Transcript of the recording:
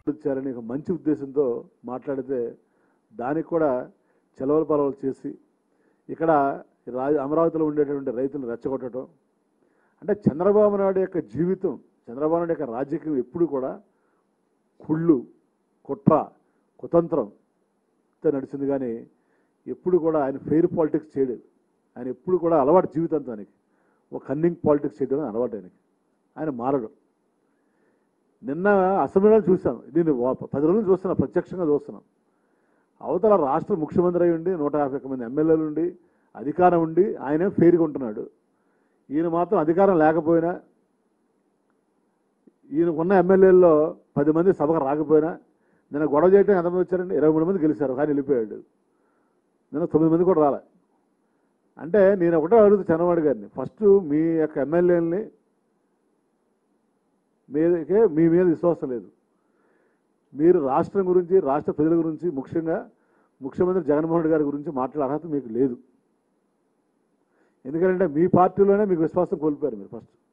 ఇచ్చారని ఒక మంచి ఉద్దేశంతో మాట్లాడితే దానికి కూడా చెలవల పలవలు చేసి ఇక్కడ రా అమరావతిలో ఉండేటువంటి రైతులను రెచ్చగొట్టడం అంటే చంద్రబాబు నాయుడు యొక్క జీవితం చంద్రబాబు నాయుడు యొక్క రాజకీయం ఎప్పుడు కూడా కుళ్ళు కుట్ర కుతంత్రంతో నడిచింది కానీ ఎప్పుడు కూడా ఆయన ఫెయిర్ పాలిటిక్స్ చేయలేదు ఆయన ఎప్పుడు కూడా అలవాటు జీవితాంతానికి ఒక కన్నింగ్ పాలిటిక్స్ చేయడం అనేది అలవాటు ఆయనకి ఆయన మారడు నిన్న అసెంబ్లీలో చూశాను నేను వా- పది రోజులు చూస్తున్నా ప్రత్యక్షంగా చూస్తున్నాను అవతల రాష్ట్ర ముఖ్యమంత్రి అయి ఉండి నూట యాభై ఒక్క మంది ఎమ్మెల్యేలు ఉండి అధికారం ఉండి ఆయనే ఫెయిర్గా ఉంటున్నాడు ఈయన మాత్రం అధికారం లేకపోయినా ఈయనకున్న ఎమ్మెల్యేల్లో పది మంది సభకు రాకపోయినా నిన్న గొడవ చేయడం ఎంతమంది వచ్చారండి ఇరవై మూడు మంది గెలిచారు కానీ వెళ్ళిపోయాడు నిన్న తొమ్మిది మంది కూడా రాలే అంటే నేను ఒకటే అడుగుతూ చంద్రబాబు గారిని ఫస్ట్ మీ యొక్క ఎమ్మెల్యేలని మీదకే మీ మీద విశ్వాసం లేదు మీరు రాష్ట్రం గురించి రాష్ట్ర ప్రజల గురించి ముఖ్యంగా ముఖ్యమంత్రి జగన్మోహన్ రెడ్డి గారి గురించి మాట్లాడే అర్హత మీకు లేదు ఎందుకంటే మీ పార్టీలోనే మీకు విశ్వాసం కోల్పోయారు మీరు ఫస్ట్